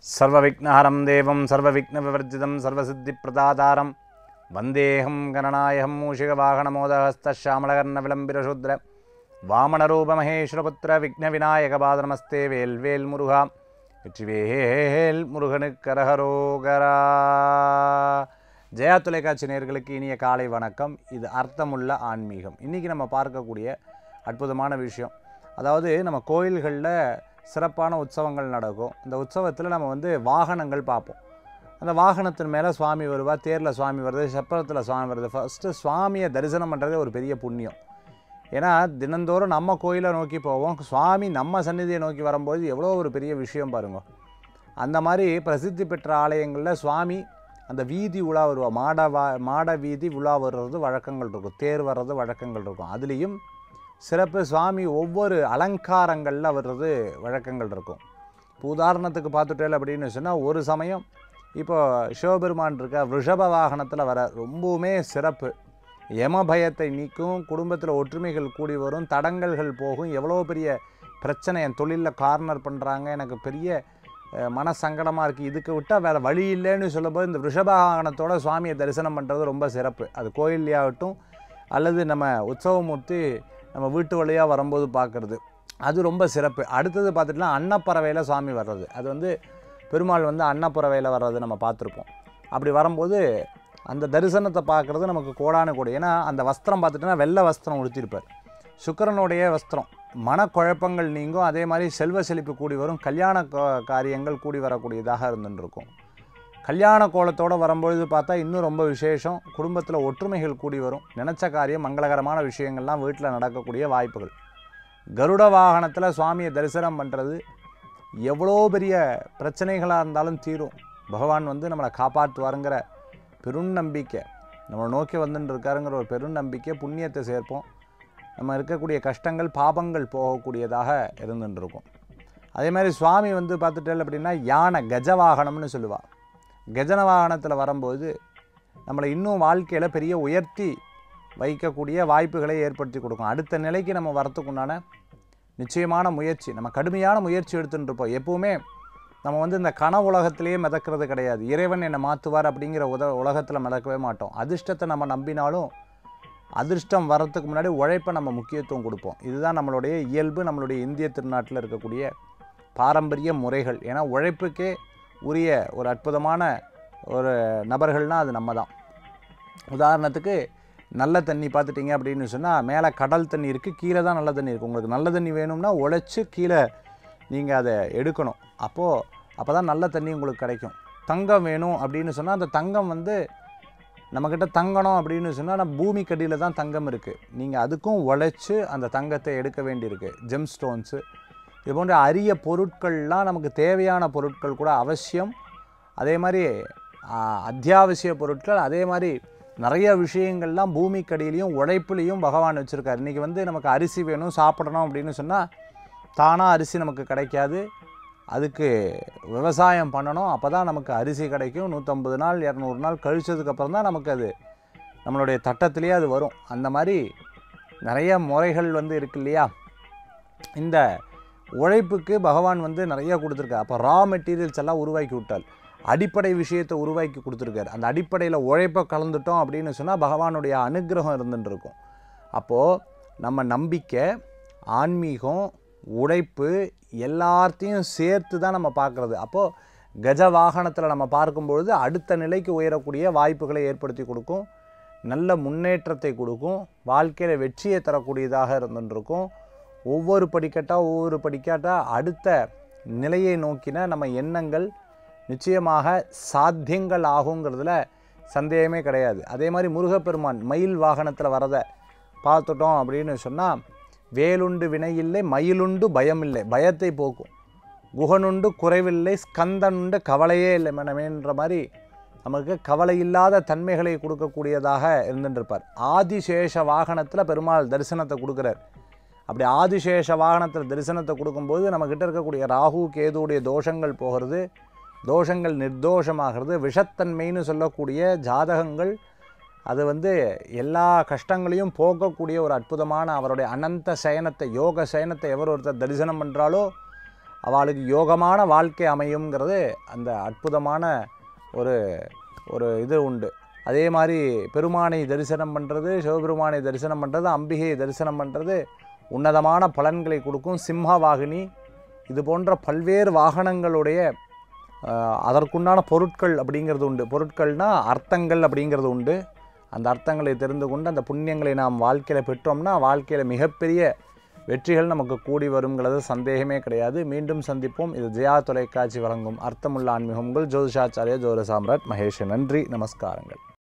சர்வவிக்னஹரம் தேவம் சர்வவிக்னவிவர்ஜிதம் சர்வசித்திப்பிரதாதாரம் வந்தேகம் கணநாயகம் மூஷிகவாகனமோதஹஸ்தாமலகர்ண விளம்பிரசூத்ர வாமனரூபமகேஸ்வரபுத்திர விக்னவிநாயகபாதனமஸ்தே வேல்வேல் முருகா வெற்றிவேல் முருகனுக்கரகரோகரா ஜெயா தொலைக்காட்சி நேயர்களுக்கு இனிய காலை வணக்கம் இது அர்த்தமுள்ள ஆன்மீகம் இன்றைக்கி நம்ம பார்க்கக்கூடிய அற்புதமான விஷயம் அதாவது நம்ம கோயில்களில் சிறப்பான உற்சவங்கள் நடக்கும் இந்த உற்சவத்தில் நம்ம வந்து வாகனங்கள் பார்ப்போம் அந்த வாகனத்தின் மேலே சுவாமி வருவா தேரில் சுவாமி வருது சப்பரத்தில் சுவாமி வருது ஃபஸ்ட்டு சுவாமியை தரிசனம் பண்ணுறதே ஒரு பெரிய புண்ணியம் ஏன்னா தினந்தோறும் நம்ம கோயிலை நோக்கி போவோம் சுவாமி நம்ம சந்நிதியை நோக்கி வரும்போது எவ்வளோ ஒரு பெரிய விஷயம் பாருங்க அந்த மாதிரி பிரசித்தி பெற்ற ஆலயங்களில் சுவாமி அந்த வீதி உலா வருவா மாட வா மாட வீதி உலா வர்றது வழக்கங்கள் இருக்கும் தேர் வர்றது வழக்கங்கள் இருக்கும் அதுலேயும் சிறப்பு சுவாமி ஒவ்வொரு அலங்காரங்களில் வர்றது வழக்கங்கள் இருக்கும் இப்போ உதாரணத்துக்கு பார்த்துட்டேன் அப்படின்னு சொன்னால் ஒரு சமயம் இப்போ சிவபெருமான் இருக்க ரிஷப வாகனத்தில் வர ரொம்பவுமே சிறப்பு யம பயத்தை நீக்கும் குடும்பத்தில் ஒற்றுமைகள் கூடி வரும் தடங்கல்கள் போகும் எவ்வளோ பெரிய பிரச்சனை என் தொழிலில் கார்னர் பண்ணுறாங்க எனக்கு பெரிய அஹ், மன சங்கடமாக இருக்குது இதுக்கு விட்டால் வேறு வழி இல்லைன்னு சொல்லும்போது இந்த ரிஷப வாகனத்தோட சுவாமியை தரிசனம் பண்ணுறது ரொம்ப சிறப்பு அது கோயில்லையாகட்டும் அல்லது நம்ம உற்சவமூர்த்தி நம்ம வீட்டு வழியாக வரும்போது பார்க்குறது அது ரொம்ப சிறப்பு அடுத்தது பார்த்துட்டுனா அன்னப்பறவையில் சுவாமி வர்றது அது வந்து பெருமாள் வந்து அன்னப்பறவையில் வர்றது நம்ம பார்த்துருப்போம் அப்படி வரும்போது அந்த தரிசனத்தை பார்க்குறது நமக்கு கோடான கோடி ஏன்னா அந்த வஸ்திரம் பார்த்துட்டோன்னா வெள்ளை வஸ்திரம் உடுத்திருப்பார் சுக்கிரனுடைய வஸ்திரம் மனக்குழப்பங்கள் நீங்கும் அதே மாதிரி செல்வ செழிப்பு கூடி வரும் கல்யாண கா- காரியங்கள் கூடி வரக்கூடியதாக இருந்துருக்கும் கல்யாண கோலத்தோடு வரும்பொழுது பார்த்தா இன்னும் ரொம்ப விசேஷம் குடும்பத்தில் ஒற்றுமைகள் கூடி வரும் நினச்ச காரியம் மங்களகரமான விஷயங்கள்லாம் வீட்டில் நடக்கக்கூடிய வாய்ப்புகள் கருட வாகனத்தில் சுவாமியை தரிசனம் பண்ணுறது எவ்வளோ பெரிய பிரச்சனைகளாக இருந்தாலும் தீரும் பகவான் வந்து நம்மளை காப்பாற்றுவாருங்கிற பெருநம்பிக்கை நம்மளை நோக்கி வந்துட்டு இருக்காருங்கிற ஒரு பெருநம்பிக்கை புண்ணியத்தை சேர்ப்போம் நம்ம இருக்கக்கூடிய கஷ்டங்கள் பாபங்கள் போகக்கூடியதாக இருந்துட்டு இருக்கும் அதே மாதிரி சுவாமி வந்து பார்த்துட்டேன் அப்படின்னா யானை கஜ வாகனம்னு சொல்லுவாள் கஜன வாகனத்தில் வரும்போது நம்மளை இன்னும் வாழ்க்கையில் பெரிய உயர்த்தி வைக்கக்கூடிய வாய்ப்புகளை ஏற்படுத்தி கொடுக்கும் அடுத்த நிலைக்கு நம்ம வரத்துக்குண்டான நிச்சயமான முயற்சி நம்ம கடுமையான முயற்சி எடுத்துட்டு இருப்போம் எப்பவுமே நம்ம வந்து இந்த கன உலகத்திலேயே மிதக்கிறது கிடையாது இறைவன் என்னை மாற்றுவார் அப்படிங்கிற உத உலகத்தில் மிதக்கவே மாட்டோம் அதிர்ஷ்டத்தை நம்ம நம்பினாலும் அதிர்ஷ்டம் வரத்துக்கு முன்னாடி உழைப்பை நம்ம முக்கியத்துவம் கொடுப்போம் இதுதான் நம்மளுடைய இயல்பு நம்மளுடைய இந்திய திருநாட்டில் இருக்கக்கூடிய பாரம்பரிய முறைகள் ஏன்னா உழைப்புக்கே உரிய ஒரு அற்புதமான ஒரு நபர்கள்னால் அது நம்ம தான் உதாரணத்துக்கு நல்ல தண்ணி பார்த்துட்டிங்க அப்படின்னு சொன்னால் மேலே கடல் தண்ணி இருக்குது கீழே தான் நல்ல தண்ணி இருக்குது உங்களுக்கு நல்ல தண்ணி வேணும்னா உழைச்சி கீழே நீங்கள் அதை எடுக்கணும் அப்போது அப்போ தான் நல்ல தண்ணி உங்களுக்கு கிடைக்கும் தங்கம் வேணும் அப்படின்னு சொன்னால் அந்த தங்கம் வந்து நம்மக்கிட்ட தங்கணும் அப்படின்னு சொன்னால் நம்ம பூமிக்கு அடியில் தான் தங்கம் இருக்குது நீங்கள் அதுக்கும் உழைச்சி அந்த தங்கத்தை எடுக்க வேண்டியிருக்கு ஜெம் ஸ்டோன்ஸு இது போன்ற அரிய பொருட்கள்லாம் நமக்கு தேவையான பொருட்கள் கூட அவசியம் அதே மாதிரி ஆ, அத்தியாவசிய பொருட்கள் அதே மாதிரி நிறைய விஷயங்கள்லாம் பூமிக்கடியிலையும் உழைப்புலையும் பகவான் வச்சுருக்காரு இன்றைக்கி வந்து நமக்கு அரிசி வேணும் சாப்பிடணும் அப்படின்னு சொன்னால் தானாக அரிசி நமக்கு கிடைக்காது அதுக்கு விவசாயம் பண்ணணும் அப்போ தான் நமக்கு அரிசி கிடைக்கும் நூற்றம்பது நாள் இரநூறு நாள் கழிச்சதுக்கப்புறம் தான் நமக்கு அது நம்மளுடைய தட்டத்திலேயே அது வரும் அந்த மாதிரி நிறைய முறைகள் வந்து இருக்கு இல்லையா இந்த உழைப்புக்கு பகவான் வந்து நிறைய கொடுத்துருக்காரு அப்போ ரா மெட்டீரியல்ஸ் எல்லாம் உருவாக்கி விட்டால் அடிப்படை விஷயத்தை உருவாக்கி கொடுத்துருக்காரு அந்த அடிப்படையில் உழைப்பை கலந்துட்டோம் அப்படின்னு சொன்னால் பகவானுடைய அனுக்கிரகம் இருந்துட்டு இருக்கும் அப்போது நம்ம நம்பிக்கை ஆன்மீகம் உழைப்பு எல்லாத்தையும் சேர்த்து தான் நம்ம பார்க்குறது அப்போது கஜ வாகனத்தில் நம்ம பார்க்கும்பொழுது அடுத்த நிலைக்கு உயரக்கூடிய வாய்ப்புகளை ஏற்படுத்தி கொடுக்கும் நல்ல முன்னேற்றத்தை கொடுக்கும் வாழ்க்கையில் வெற்றியை தரக்கூடியதாக இருந்துருக்கும் ஒவ்வொரு படிக்கட்டாக ஒவ்வொரு படிக்கட்டாக அடுத்த நிலையை நோக்கின நம்ம எண்ணங்கள் நிச்சயமாக சாத்தியங்கள் ஆகுங்கிறதுல சந்தேகமே கிடையாது அதே மாதிரி முருகப்பெருமான் மயில் வாகனத்தில் வரதை பார்த்துட்டோம் அப்படின்னு சொன்னால் வேலுண்டு வினையில்லை மயிலுண்டு பயமில்லை பயத்தை போக்கும் குகனுண்டு குறைவில்லை ஸ்கந்தனுண்டு கவலையே இல்லை மனமேன்ற மாதிரி நமக்கு கவலை இல்லாத தன்மைகளை கொடுக்கக்கூடியதாக இருந்துட்டு ஆதிசேஷ வாகனத்தில் பெருமாள் தரிசனத்தை கொடுக்குறார் அப்படி ஆதிசேஷ வாகனத்தில் தரிசனத்தை கொடுக்கும்போது நம்மக்கிட்ட இருக்கக்கூடிய ராகு கேதுவுடைய தோஷங்கள் போகிறது தோஷங்கள் நிர்தோஷமாகிறது விஷத்தன்மைன்னு சொல்லக்கூடிய ஜாதகங்கள் அது வந்து எல்லா கஷ்டங்களையும் போக்கக்கூடிய ஒரு அற்புதமான அவருடைய அனந்த சயனத்தை யோக சயனத்தை எவர் ஒருத்தர் தரிசனம் பண்ணுறாலோ அவளுக்கு யோகமான வாழ்க்கை அமையுங்கிறது அந்த அற்புதமான ஒரு ஒரு இது உண்டு அதே மாதிரி பெருமானை தரிசனம் பண்ணுறது சிவபெருமானை தரிசனம் பண்ணுறது அம்பிகையை தரிசனம் பண்ணுறது உன்னதமான பலன்களை கொடுக்கும் சிம்ம வாகினி இது போன்ற பல்வேறு வாகனங்களுடைய ஆஹ், அதற்குண்டான பொருட்கள் அப்படிங்கிறது உண்டு பொருட்கள்னா அர்த்தங்கள் அப்படிங்கிறது உண்டு அந்த அர்த்தங்களை தெரிந்து கொண்டு அந்த புண்ணியங்களை நாம் வாழ்க்கையில் பெற்றோம்னா வாழ்க்கையில் மிகப்பெரிய வெற்றிகள் நமக்கு கூடி வருங்கிறது சந்தேகமே கிடையாது மீண்டும் சந்திப்போம் இது ஜெயா தொலைக்காட்சி வழங்கும் அர்த்தமுள்ள ஆன்மீகம் உங்கள் ஜோதிஷாச்சாரிய ஜோதிட சாம்ராட் மகேஷ் நன்றி நமஸ்காரங்கள்